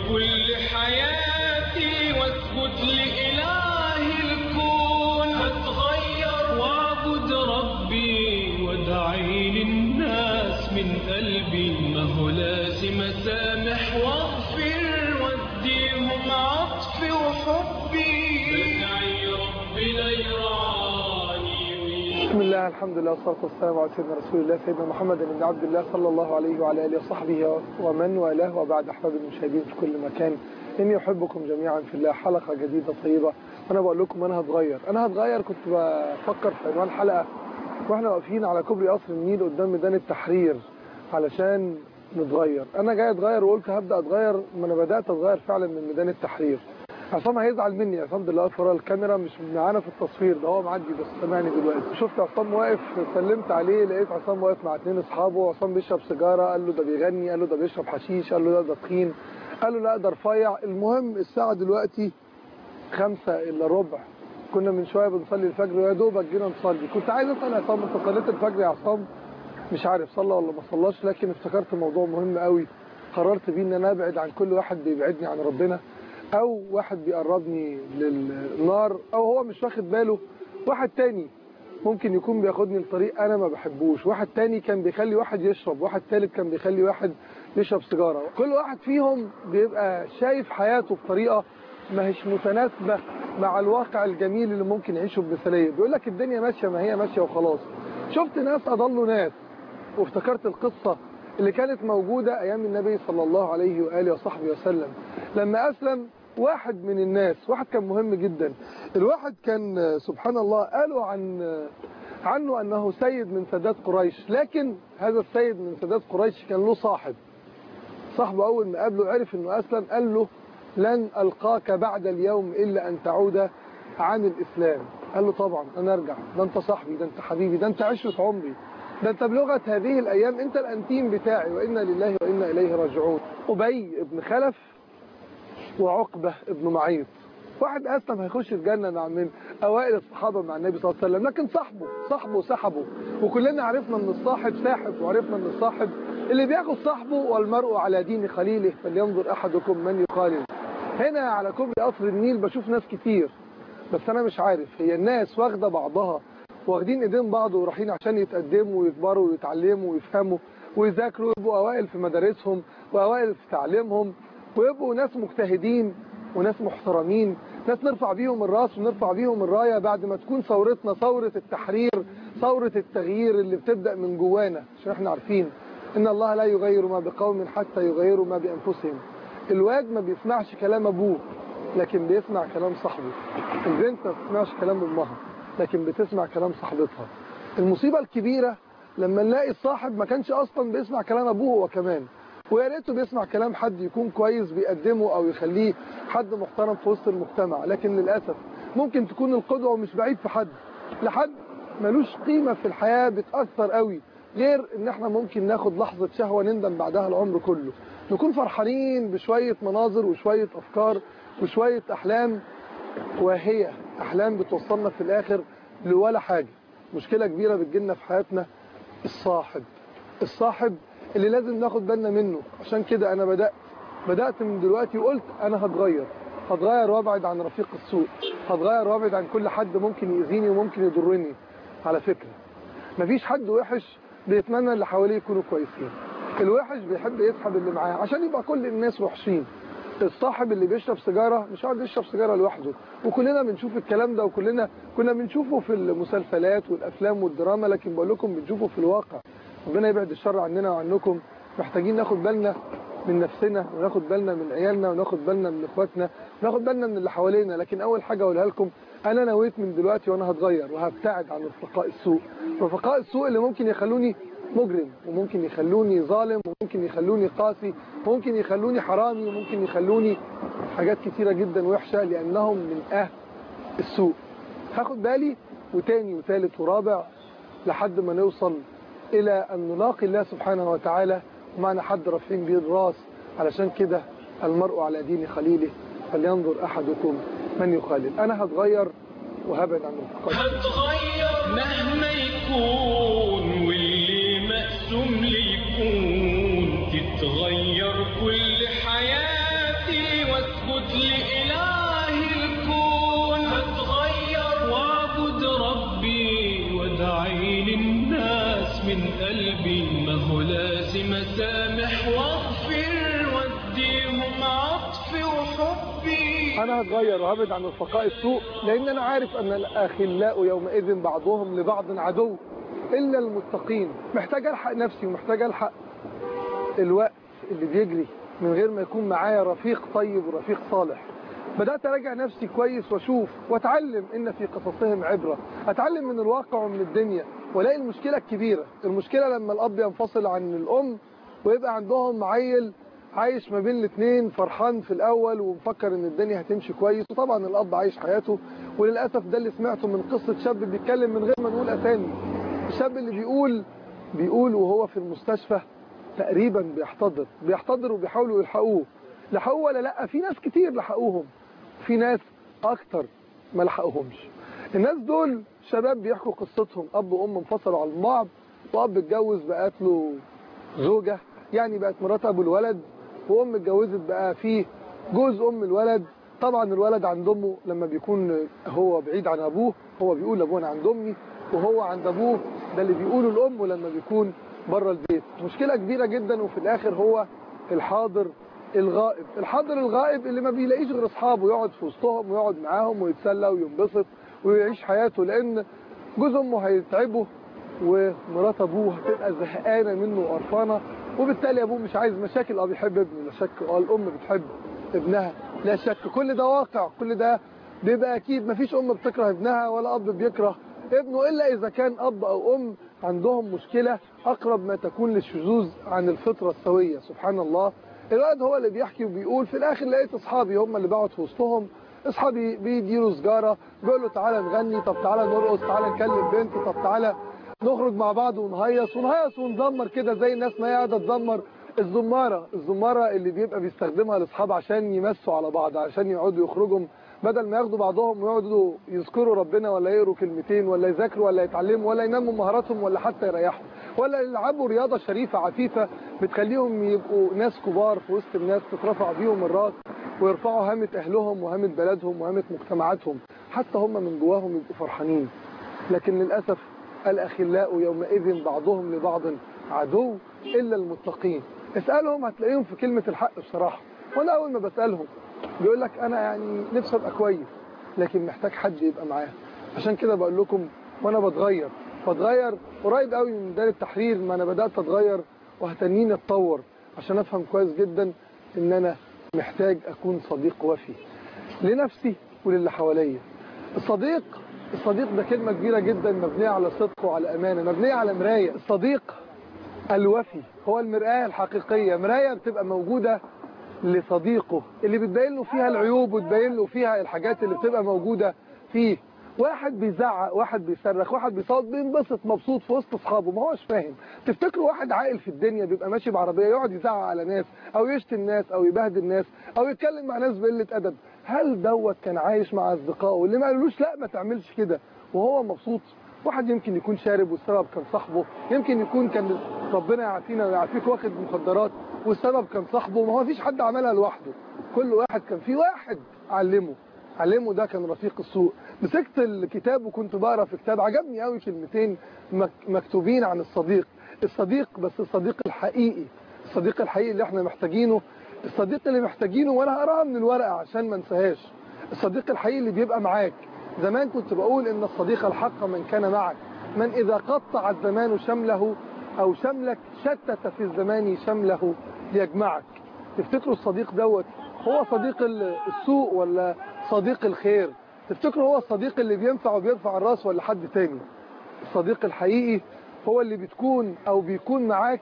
كل حياتي واسجد لإله الكون هتغير واعبد ربي وادعي للناس من قلبي ما هو لازم اسامح واغفر واديهم عطفي وحبي بدعي ربي لا يراني بسم الله الحمد لله والصلاة والسلام على سيدنا رسول الله سيدنا محمد بن عبد الله صلى الله عليه وعلى آله وصحبه ومن والاه وبعد أحباب المشاهدين في كل مكان إني أحبكم جميعا في الله حلقة جديدة طيبة وأنا بقول لكم أنا هتغير أنا هتغير كنت بفكر في عنوان حلقة وإحنا واقفين على كوبري قصر النيل قدام ميدان التحرير علشان نتغير أنا جاي أتغير وقلت هبدأ أتغير ما أنا بدأت أتغير فعلا من ميدان التحرير عصام هيزعل مني عصام دلوقتي ورا الكاميرا مش معانا في التصوير ده هو معدي بس سامعني دلوقتي شفت عصام واقف سلمت عليه لقيت عصام واقف مع اتنين اصحابه عصام بيشرب سيجاره قال له ده بيغني قال له ده بيشرب حشيش قال له لا ده تخين قال له لا ده رفيع المهم الساعه دلوقتي خمسة الا ربع كنا من شويه بنصلي الفجر ويا دوبك جينا نصلي كنت عايز اسال عصام انت صليت الفجر يا عصام مش عارف صلى ولا ما صلاش لكن افتكرت موضوع مهم قوي قررت بيه ان انا ابعد عن كل واحد بيبعدني عن ربنا او واحد بيقربني للنار او هو مش واخد باله واحد تاني ممكن يكون بياخدني لطريق انا ما بحبوش واحد تاني كان بيخلي واحد يشرب واحد تالت كان بيخلي واحد يشرب سيجاره كل واحد فيهم بيبقى شايف حياته بطريقه ما هيش متناسبه مع الواقع الجميل اللي ممكن يعيشه بمثاليه بيقول لك الدنيا ماشيه ما هي ماشيه وخلاص شفت ناس اضلوا ناس وافتكرت القصه اللي كانت موجوده ايام النبي صلى الله عليه واله وصحبه وسلم لما اسلم واحد من الناس واحد كان مهم جدا الواحد كان سبحان الله قالوا عن عنه أنه سيد من سادات قريش لكن هذا السيد من سادات قريش كان له صاحب صاحبه أول ما قابله عرف أنه أسلم قال له لن ألقاك بعد اليوم إلا أن تعود عن الإسلام قال له طبعا أنا أرجع ده أنت صاحبي ده أنت حبيبي ده أنت عشرة عمري ده أنت بلغة هذه الأيام أنت الأنتيم بتاعي وإنا لله وإنا إليه راجعون أبي بن خلف وعقبة ابن معيط واحد أسلم هيخش الجنة مع من أوائل الصحابة مع النبي صلى الله عليه وسلم لكن صاحبه صاحبه سحبه وكلنا عرفنا أن الصاحب ساحب وعرفنا أن الصاحب اللي بياخد صاحبه والمرء على دين خليله فلينظر أحدكم من يخالل هنا على كوبري قصر النيل بشوف ناس كتير بس أنا مش عارف هي الناس واخدة بعضها واخدين ايدين بعض ورايحين عشان يتقدموا ويكبروا ويتعلموا ويفهموا ويذاكروا ويبقوا أوائل في مدارسهم وأوائل في تعليمهم ويبقوا ناس مجتهدين وناس محترمين ناس نرفع بيهم الراس ونرفع بيهم الراية بعد ما تكون ثورتنا ثورة التحرير ثورة التغيير اللي بتبدأ من جوانا عشان احنا عارفين ان الله لا يغير ما بقوم حتى يغيروا ما بأنفسهم الواد ما بيسمعش كلام ابوه لكن بيسمع كلام صاحبه البنت ما بتسمعش كلام امها لكن بتسمع كلام صاحبتها المصيبة الكبيرة لما نلاقي الصاحب ما كانش اصلا بيسمع كلام ابوه هو كمان ويا ريته بيسمع كلام حد يكون كويس بيقدمه او يخليه حد محترم في وسط المجتمع لكن للاسف ممكن تكون القدوه مش بعيد في حد لحد ملوش قيمه في الحياه بتاثر قوي غير ان احنا ممكن ناخد لحظه شهوه نندم بعدها العمر كله نكون فرحانين بشويه مناظر وشويه افكار وشويه احلام واهيه احلام بتوصلنا في الاخر لولا حاجه مشكله كبيره بتجيلنا في حياتنا الصاحب الصاحب اللي لازم ناخد بالنا منه عشان كده انا بدأت بدأت من دلوقتي وقلت انا هتغير هتغير وابعد عن رفيق السوء هتغير وابعد عن كل حد ممكن يأذيني وممكن يضرني على فكرة مفيش حد وحش بيتمنى اللي حواليه يكونوا كويسين الوحش بيحب يسحب اللي معاه عشان يبقى كل الناس وحشين الصاحب اللي بيشرب سيجاره مش قاعد يشرب سيجاره لوحده وكلنا بنشوف الكلام ده وكلنا كنا بنشوفه في المسلسلات والافلام والدراما لكن بقول لكم بنشوفه في الواقع ربنا يبعد الشر عننا وعنكم محتاجين ناخد بالنا من نفسنا وناخد بالنا من عيالنا وناخد بالنا من اخواتنا وناخد بالنا من اللي حوالينا لكن اول حاجه اقولها لكم انا نويت من دلوقتي وانا هتغير وهبتعد عن رفقاء السوء رفقاء السوء اللي ممكن يخلوني مجرم وممكن يخلوني ظالم وممكن يخلوني قاسي وممكن يخلوني حرامي وممكن يخلوني حاجات كتيرة جدا وحشة لأنهم من أهل السوء هاخد بالي وتاني وتالت ورابع لحد ما نوصل إلى أن نلاقي الله سبحانه وتعالى ومعنا حد رافعين بيه الراس علشان كده المرء على دين خليله فلينظر أحدكم من يخالل أنا هتغير وهبعد عن الفقر هتغير مهما يكون واللي مقسوم لي يكون تتغير كل حياتي حياتي واسجد لإله الكون فتغير واعبد ربي وادعي للناس من قلبي ما هو لازم اسامح واغفر واديهم عطفي وحبي انا هتغير وهبعد عن رفقاء السوء لان انا عارف ان الاخلاء يومئذ بعضهم لبعض عدو الا المتقين محتاج الحق نفسي ومحتاج الحق الوقت اللي بيجري من غير ما يكون معايا رفيق طيب ورفيق صالح بدأت أراجع نفسي كويس وأشوف وأتعلم إن في قصصهم عبرة أتعلم من الواقع ومن الدنيا ولاقي المشكلة الكبيرة المشكلة لما الأب ينفصل عن الأم ويبقى عندهم عيل عايش ما بين الاثنين فرحان في الأول ومفكر إن الدنيا هتمشي كويس وطبعا الأب عايش حياته وللأسف ده اللي سمعته من قصة شاب بيتكلم من غير ما نقول أسامي الشاب اللي بيقول بيقول وهو في المستشفى تقريبا بيحتضر بيحتضر وبيحاولوا يلحقوه لحقوه ولا لا في ناس كتير لحقوهم في ناس اكتر ما لحقوهمش الناس دول شباب بيحكوا قصتهم اب وام انفصلوا عن بعض واب اتجوز بقت له زوجة يعني بقت مرات ابو الولد وام اتجوزت بقى فيه جوز ام الولد طبعا الولد عند امه لما بيكون هو بعيد عن ابوه هو بيقول لابوه انا عند امي وهو عند ابوه ده اللي بيقوله لامه لما بيكون بره البيت مشكلة كبيرة جدا وفي الاخر هو الحاضر الغائب الحاضر الغائب اللي ما بيلاقيش غير اصحابه يقعد في وسطهم ويقعد معاهم ويتسلى وينبسط ويعيش حياته لان جوز امه هيتعبه ومرات ابوه هتبقى زهقانه منه وقرفانه وبالتالي ابوه مش عايز مشاكل اه بيحب ابنه لا شك اه الام بتحب ابنها لا شك كل ده واقع كل ده بيبقى اكيد مفيش ام بتكره ابنها ولا اب بيكره ابنه الا اذا كان اب او ام عندهم مشكله اقرب ما تكون للشذوذ عن الفطره السويه سبحان الله الولد هو اللي بيحكي وبيقول في الاخر لقيت اصحابي هم اللي بقعد في وسطهم اصحابي بيديروا سجاره بيقول له تعالى نغني طب تعالى نرقص تعالى نكلم بنت طب تعالى نخرج مع بعض ونهيص ونهيص ونزمر كده زي الناس ما هي قاعده تزمر الزماره الزماره اللي بيبقى بيستخدمها الاصحاب عشان يمسوا على بعض عشان يقعدوا يخرجوا بدل ما ياخدوا بعضهم ويقعدوا يذكروا ربنا ولا يقروا كلمتين ولا يذاكروا ولا يتعلموا ولا ينموا مهاراتهم ولا حتى يريحوا ولا يلعبوا رياضه شريفه عفيفه بتخليهم يبقوا ناس كبار في وسط الناس تترفع بيهم الراس ويرفعوا هامه اهلهم وهامه بلدهم وهامه مجتمعاتهم حتى هم من جواهم يبقوا فرحانين لكن للاسف الاخلاء يومئذ بعضهم لبعض عدو الا المتقين اسالهم هتلاقيهم في كلمه الحق بصراحه وانا اول ما بسالهم بيقول لك انا يعني نفسي ابقى كويس لكن محتاج حد يبقى معاه عشان كده بقول لكم وانا بتغير بتغير قريب قوي من دار التحرير ما انا بدات اتغير وهتنيني اتطور عشان افهم كويس جدا ان انا محتاج اكون صديق وفي لنفسي وللي حواليا الصديق الصديق ده كلمه كبيره جدا مبنيه على صدق وعلى امانه مبنيه على مرايه الصديق الوفي هو المرآة الحقيقية مراية بتبقى موجودة لصديقه اللي بتبين له فيها العيوب وتبين له فيها الحاجات اللي بتبقى موجودة فيه واحد بيزعق واحد بيصرخ واحد بيصوت بينبسط مبسوط في وسط اصحابه ما هوش فاهم تفتكروا واحد عاقل في الدنيا بيبقى ماشي بعربيه يقعد يزعق على ناس او يشتم ناس او يبهدل ناس او يتكلم مع ناس بقله ادب هل دوت كان عايش مع اصدقائه اللي ما قالولوش لا ما تعملش كده وهو مبسوط واحد يمكن يكون شارب والسبب كان صاحبه يمكن يكون كان ربنا يعافينا ويعافيك واخد مخدرات والسبب كان صاحبه ما هو فيش حد عملها لوحده كل واحد كان في واحد علمه علمه ده كان رفيق السوء مسكت الكتاب وكنت بقرا في كتاب عجبني قوي كلمتين مكتوبين عن الصديق الصديق بس الصديق الحقيقي الصديق الحقيقي اللي احنا محتاجينه الصديق اللي محتاجينه وانا هقراها من الورقه عشان ما انساهاش الصديق الحقيقي اللي بيبقى معاك زمان كنت بقول ان الصديق الحق من كان معك من اذا قطع الزمان شمله او شملك شتت في الزمان شمله ليجمعك تفتكروا الصديق دوت هو صديق السوء ولا صديق الخير تفتكروا هو الصديق اللي بينفع وبيرفع الراس ولا حد تاني الصديق الحقيقي هو اللي بتكون او بيكون معاك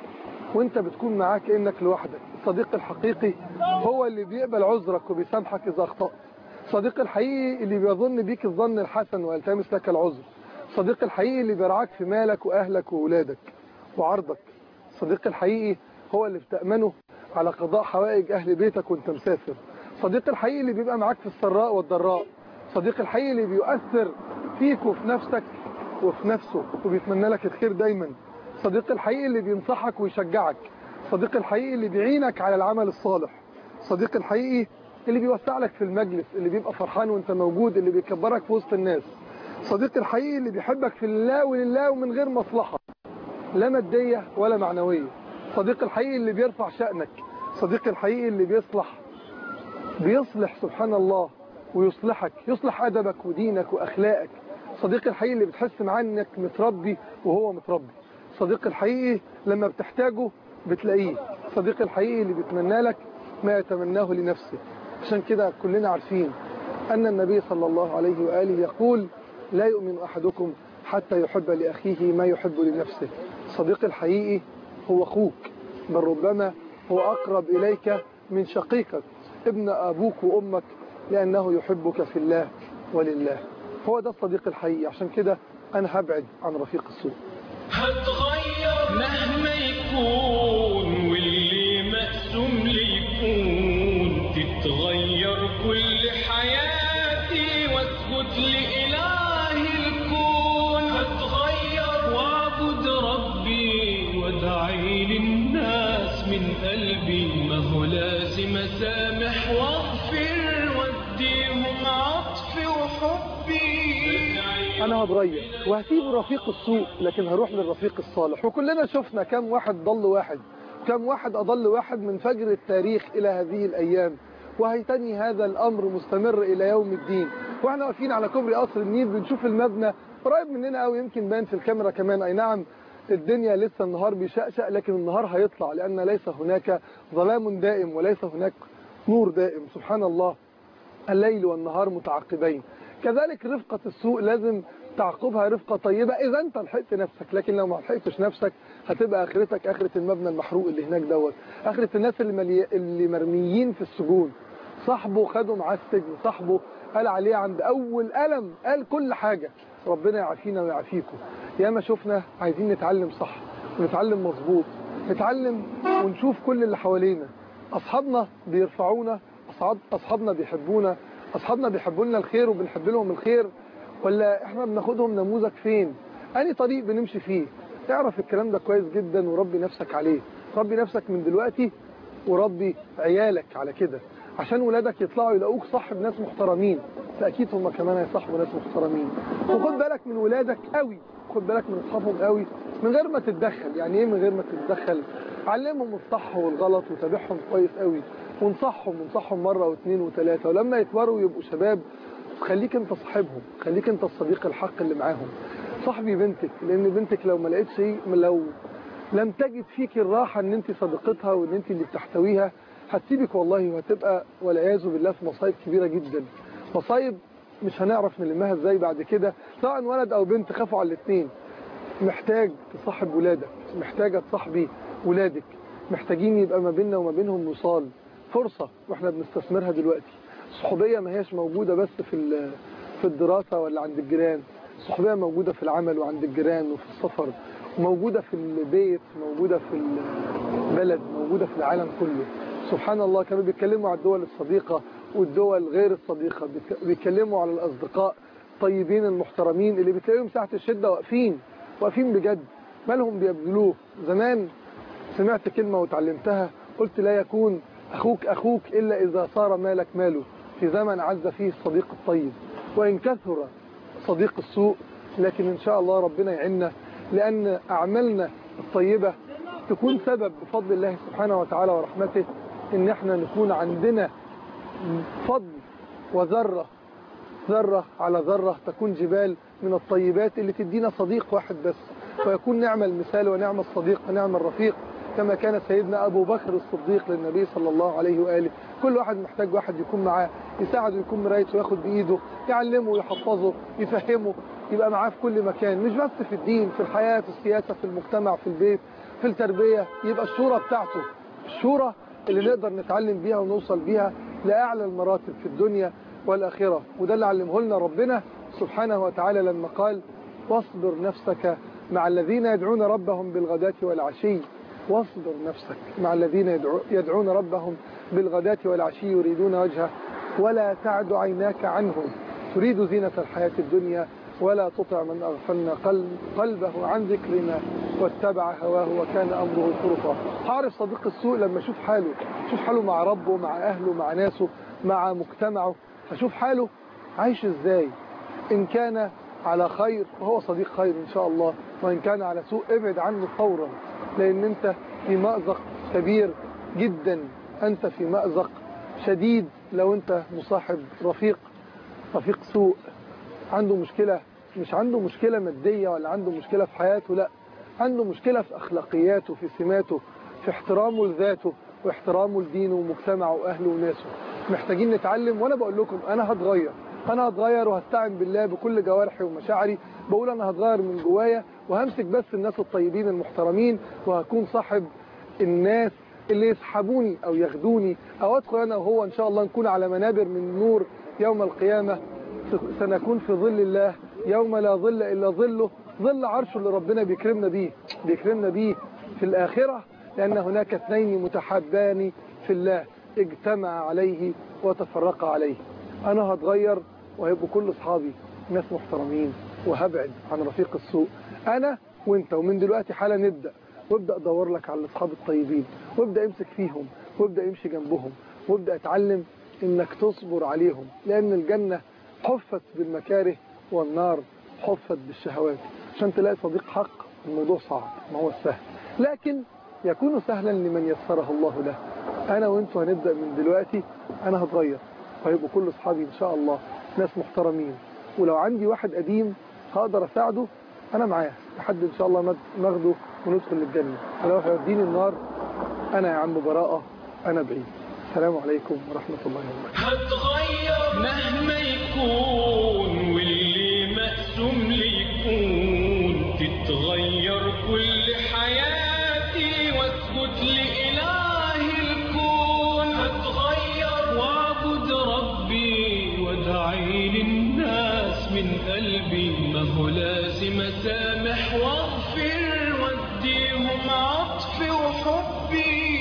وانت بتكون معاك كانك لوحدك الصديق الحقيقي هو اللي بيقبل عذرك وبيسامحك اذا اخطأت الصديق الحقيقي اللي بيظن بيك الظن الحسن ويلتمس لك العذر الصديق الحقيقي اللي بيرعاك في مالك واهلك واولادك وعرضك الصديق الحقيقي هو اللي بتأمنه على قضاء حوائج اهل بيتك وانت مسافر الصديق الحقيقي اللي بيبقى معاك في السراء والضراء الصديق الحقيقي اللي بيؤثر فيك وفي نفسك وفي نفسه وبيتمنى لك الخير دايما الصديق الحقيقي اللي بينصحك ويشجعك الصديق الحقيقي اللي بيعينك على العمل الصالح الصديق الحقيقي اللي بيوسع لك في المجلس اللي بيبقى فرحان وانت موجود اللي بيكبرك في وسط الناس الصديق الحقيقي اللي بيحبك في الله ولله ومن غير مصلحة لا مادية ولا معنوية الصديق الحقيقي اللي بيرفع شأنك الصديق الحقيقي اللي بيصلح بيصلح سبحان الله ويصلحك يصلح أدبك ودينك وأخلاقك الصديق الحقيقي اللي بتحس معاه انك متربي وهو متربي الصديق الحقيقي لما بتحتاجه بتلاقيه الصديق الحقيقي اللي بيتمنى لك ما يتمناه لنفسه عشان كده كلنا عارفين أن النبي صلى الله عليه وآله يقول لا يؤمن أحدكم حتى يحب لأخيه ما يحب لنفسه الصديق الحقيقي هو أخوك بل ربما هو أقرب إليك من شقيقك ابن أبوك وأمك لأنه يحبك في الله ولله هو ده الصديق الحقيقي عشان كده أنا هبعد عن رفيق السوء هتغير مهما يكون واللي مقسوم لي يكون تتغير كل حياتي واسجد لإله الكون هتغير واعبد ربي وادعي للناس من قلبي ما هو لازم اسامح واغفر واديهم عطفي وحبي أنا هتغير وهسيب رفيق السوء لكن هروح للرفيق الصالح وكلنا شفنا كم واحد ضل واحد كم واحد أضل واحد من فجر التاريخ إلى هذه الأيام وهيتني هذا الأمر مستمر إلى يوم الدين وإحنا واقفين على كوبري قصر النيل بنشوف المبنى قريب مننا قوي يمكن بان في الكاميرا كمان أي نعم الدنيا لسه النهار بيشقشق لكن النهار هيطلع لأن ليس هناك ظلام دائم وليس هناك نور دائم سبحان الله الليل والنهار متعقبين كذلك رفقة السوء لازم تعقبها رفقة طيبة إذا أنت لحقت نفسك لكن لو ما لحقتش نفسك هتبقى آخرتك آخرة المبنى المحروق اللي هناك دوت آخرة الناس اللي, ملي... اللي مرميين في السجون صاحبه خده معاه السجن صاحبه قال عليه عند أول ألم قال كل حاجة ربنا يعافينا ويعافيكم ياما شفنا عايزين نتعلم صح ونتعلم مظبوط نتعلم ونشوف كل اللي حوالينا أصحابنا بيرفعونا أصحاب أصحابنا بيحبونا أصحابنا بيحبوا لنا الخير وبنحب لهم الخير ولا إحنا بناخدهم نموذج فين أي طريق بنمشي فيه اعرف الكلام ده كويس جدا وربي نفسك عليه ربي نفسك من دلوقتي وربي عيالك على كده عشان ولادك يطلعوا يلاقوك صاحب ناس محترمين فأكيد هم كمان هيصاحبوا ناس محترمين وخد بالك من ولادك قوي خد بالك من اصحابهم قوي من غير ما تتدخل يعني ايه من غير ما تتدخل علمهم الصح والغلط وتابعهم كويس قوي وانصحهم وانصحهم مرة واثنين وثلاثة ولما يكبروا ويبقوا شباب خليك انت صاحبهم خليك انت الصديق الحق اللي معاهم صاحبي بنتك لان بنتك لو ما لقيتش لو لم تجد فيك الراحة ان انت صديقتها وان انت اللي بتحتويها هتسيبك والله وهتبقى والعياذ بالله في مصايب كبيرة جدا مصايب مش هنعرف نلمها ازاي بعد كده سواء ولد او بنت خافوا على الاثنين محتاج تصاحب ولادك محتاجة تصاحبي ولادك محتاجين يبقى ما بيننا وما بينهم وصال فرصة واحنا بنستثمرها دلوقتي صحوبية ما هيش موجودة بس في في الدراسة ولا عند الجيران صحوبية موجودة في العمل وعند الجيران وفي السفر موجودة في البيت موجودة في البلد موجودة في العالم كله سبحان الله كانوا بيتكلموا على الدول الصديقة والدول غير الصديقة بيتكلموا على الأصدقاء طيبين المحترمين اللي بتلاقيهم ساعة الشدة واقفين واقفين بجد مالهم بيبذلوه زمان سمعت كلمة وتعلمتها قلت لا يكون أخوك أخوك إلا إذا صار مالك ماله في زمن عز فيه الصديق الطيب وإن كثر صديق السوء لكن إن شاء الله ربنا يعيننا لأن أعمالنا الطيبة تكون سبب بفضل الله سبحانه وتعالى ورحمته إن احنا نكون عندنا فضل وذرة ذرة على ذرة تكون جبال من الطيبات اللي تدينا صديق واحد بس ويكون نعم المثال ونعم الصديق ونعم الرفيق كما كان سيدنا أبو بكر الصديق للنبي صلى الله عليه وآله كل واحد محتاج واحد يكون معاه يساعده يكون مرايته وياخد بإيده يعلمه ويحفظه يفهمه يبقى معاه في كل مكان مش بس في الدين في الحياة في السياسة في المجتمع في البيت في التربية يبقى الشورى بتاعته الشورى اللي نقدر نتعلم بيها ونوصل بيها لأعلى المراتب في الدنيا والآخرة وده اللي علمه لنا ربنا سبحانه وتعالى لما قال واصبر نفسك مع الذين يدعون ربهم بالغداة والعشي واصبر نفسك مع الذين يدعو يدعون ربهم بالغداة والعشي يريدون وجهه ولا تعد عيناك عنهم تريد زينة الحياة الدنيا ولا تطع من أغفلنا قلب قلبه عن ذكرنا واتبع هواه وكان أمره فرطا هعرف صديق السوء لما أشوف حاله أشوف حاله مع ربه مع أهله مع ناسه مع مجتمعه أشوف حاله عايش إزاي إن كان على خير فهو صديق خير إن شاء الله وإن كان على سوء ابعد عنه فورا لأن أنت في مأزق كبير جدا أنت في مأزق شديد لو أنت مصاحب رفيق رفيق سوء عنده مشكلة مش عنده مشكلة مادية ولا عنده مشكلة في حياته لا عنده مشكلة في أخلاقياته في سماته في احترامه لذاته واحترامه لدينه ومجتمعه وأهله وناسه محتاجين نتعلم وأنا بقول لكم أنا هتغير أنا هتغير وهستعن بالله بكل جوارحي ومشاعري بقول أنا هتغير من جوايا وهمسك بس الناس الطيبين المحترمين وهكون صاحب الناس اللي يسحبوني أو ياخدوني أو أدخل أنا وهو إن شاء الله نكون على منابر من نور يوم القيامة سنكون في ظل الله يوم لا ظل إلا ظله ظل عرشه اللي ربنا بيكرمنا بيه بيكرمنا بيه في الآخرة لأن هناك اثنين متحبان في الله اجتمع عليه وتفرق عليه أنا هتغير وهيبقوا كل أصحابي ناس محترمين وهبعد عن رفيق السوء أنا وانت ومن دلوقتي حالا نبدأ وابدأ دور لك على الأصحاب الطيبين وابدأ امسك فيهم وابدأ امشي جنبهم وابدأ اتعلم انك تصبر عليهم لأن الجنة حفت بالمكاره والنار حفت بالشهوات عشان تلاقي صديق حق الموضوع صعب ما هو سهل لكن يكون سهلا لمن يسره الله له أنا وانتوا هنبدأ من دلوقتي أنا هتغير وهيبقوا كل أصحابي إن شاء الله ناس محترمين ولو عندي واحد قديم هقدر أساعده أنا معاه لحد إن شاء الله ناخده وندخل للجنة ولو هيوديني النار أنا يا عم براءة أنا بعيد السلام عليكم ورحمة الله وبركاته هتغير مهما يكون واللي مقسوم لي يكون تتغير كل حياتي واسجد لإله الكون هتغير واعبد ربي وادعي للناس من قلبي ما هو لازم اسامح واغفر واديهم عطفي وحبي